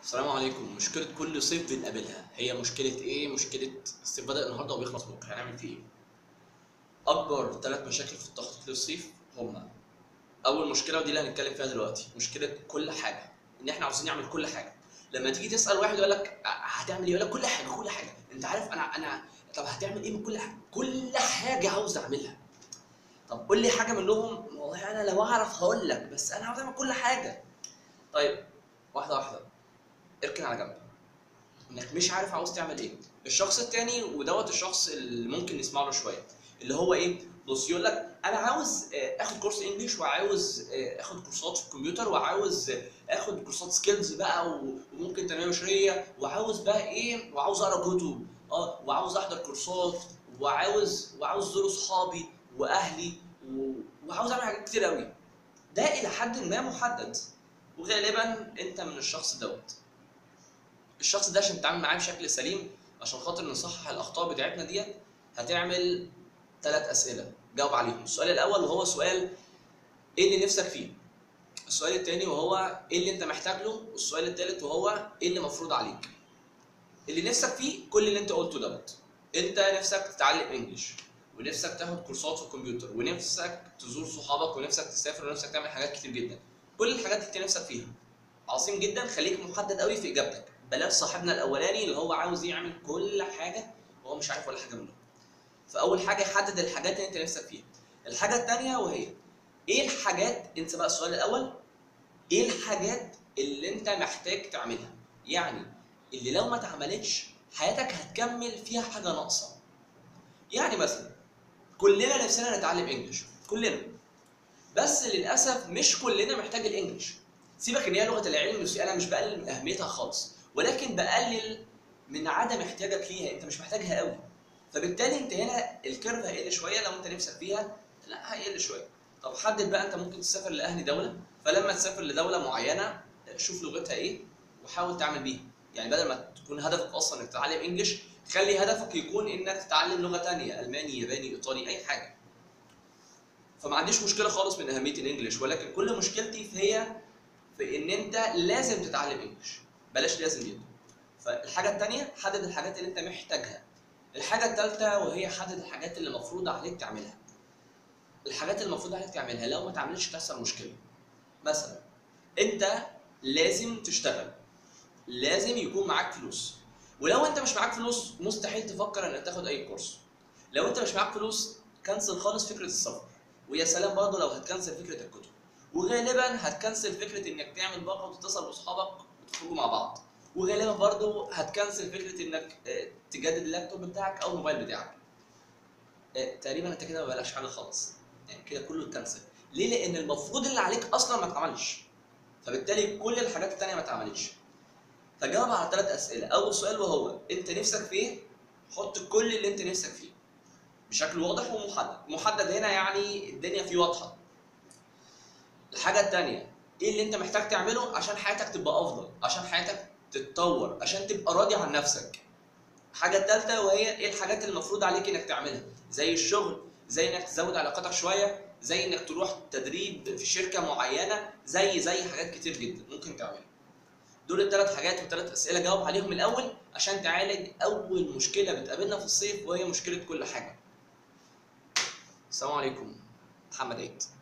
السلام عليكم مشكلة كل صيف بنقابلها هي مشكلة ايه؟ مشكلة الصيف بدأ النهاردة وبيخلص بكرة هنعمل فيه ايه؟ أكبر ثلاث مشاكل في التخطيط للصيف هما أول مشكلة ودي اللي هنتكلم فيها دلوقتي مشكلة كل حاجة إن إحنا عاوزين نعمل كل حاجة لما تيجي تسأل واحد يقول لك هتعمل ايه؟ يقول لك كل حاجة كل حاجة أنت عارف أنا أنا طب هتعمل ايه من كل حاجة؟ كل حاجة عاوز أعملها طب قول لي حاجة منهم والله أنا لو أعرف هقول لك بس أنا عاوز أعمل كل حاجة طيب واحدة واحدة اركن على جنب انك مش عارف عاوز تعمل ايه الشخص التاني ودوت الشخص اللي ممكن نسمع له شويه اللي هو ايه بص يقول لك انا عاوز آه، اخد كورس انجليش وعاوز آه، اخد كورسات في الكمبيوتر وعاوز آه، اخد كورسات سكيلز بقى و- وممكن تنميه بشريه وعاوز بقى ايه وعاوز اقرا كتب اه وعاوز احضر كورسات وعاوز وعاوز ازور اصحابي واهلي و- وعاوز اعمل حاجات كتير قوي ده الى حد ما محدد وغالبا انت من الشخص دوت الشخص ده عشان تتعامل معاه بشكل سليم عشان خاطر نصحح الاخطاء بتاعتنا ديت هتعمل ثلاث اسئله جاوب عليهم السؤال الاول وهو سؤال ايه اللي نفسك فيه السؤال الثاني وهو ايه اللي انت محتاج له والسؤال الثالث وهو ايه اللي مفروض عليك اللي نفسك فيه كل اللي انت قلته دوت انت نفسك تتعلم انجليش ونفسك تاخد كورسات في الكمبيوتر ونفسك تزور صحابك ونفسك تسافر ونفسك تعمل حاجات كتير جدا كل الحاجات دي انت نفسك فيها عظيم جدا خليك محدد قوي في اجابتك بلاش صاحبنا الاولاني اللي هو عاوز يعمل كل حاجه وهو مش عارف ولا حاجه منهم فاول حاجه حدد الحاجات اللي انت نفسك فيها الحاجه الثانيه وهي ايه الحاجات انسى بقى السؤال الاول ايه الحاجات اللي انت محتاج تعملها يعني اللي لو ما اتعملتش حياتك هتكمل فيها حاجه ناقصه يعني مثلا كلنا نفسنا نتعلم انجلش كلنا بس للاسف مش كلنا محتاج الانجليش سيبك ان هي لغه العلم بس انا مش بقلل من اهميتها خالص ولكن بقلل من عدم احتياجك ليها انت مش محتاجها قوي فبالتالي انت هنا الكيرف هيقل شويه لو انت نفسك فيها لا هيقل شويه طب حدد بقى انت ممكن تسافر لاهل دوله فلما تسافر لدوله معينه شوف لغتها ايه وحاول تعمل بيها يعني بدل ما تكون هدفك اصلا انك تتعلم انجليش خلي هدفك يكون انك تتعلم لغه تانية الماني ياباني ايطالي اي حاجه فما عنديش مشكله خالص من اهميه الانجليش ولكن كل مشكلتي هي في ان انت لازم تتعلم انجلش بلاش لازم دي فالحاجه الثانيه حدد الحاجات اللي انت محتاجها الحاجه الثالثه وهي حدد الحاجات اللي المفروض عليك تعملها الحاجات اللي المفروض عليك تعملها لو ما تعملتش تحصل مشكله مثلا انت لازم تشتغل لازم يكون معاك فلوس ولو انت مش معاك فلوس مستحيل تفكر انك تاخد اي كورس لو انت مش معاك فلوس كنسل خالص فكره السفر ويا سلام برضه لو هتكنسل فكره الكتب وغالبا هتكنسل فكره انك تعمل باقه وتتصل باصحابك وتخرجوا مع بعض وغالبا برضو هتكنسل فكره انك آه، تجدد اللابتوب بتاعك او الموبايل بتاعك آه، تقريبا انت كده ما بقالكش حاجه خالص يعني كده كله اتكنسل ليه لان المفروض اللي عليك اصلا ما اتعملش فبالتالي كل الحاجات التانية ما اتعملتش فجاوب على ثلاث اسئله اول سؤال وهو انت نفسك في ايه حط كل اللي انت نفسك فيه بشكل واضح ومحدد محدد هنا يعني الدنيا فيه واضحه الحاجة التانية ايه اللي انت محتاج تعمله عشان حياتك تبقى افضل عشان حياتك تتطور عشان تبقى راضي عن نفسك الحاجة التالتة وهي ايه الحاجات اللي المفروض عليك انك تعملها زي الشغل زي انك تزود علاقاتك شوية زي انك تروح تدريب في شركة معينة زي زي حاجات كتير جدا ممكن تعملها دول الثلاث حاجات والثلاث اسئله جاوب عليهم الاول عشان تعالج اول مشكله بتقابلنا في الصيف وهي مشكله كل حاجه السلام عليكم محمد عيد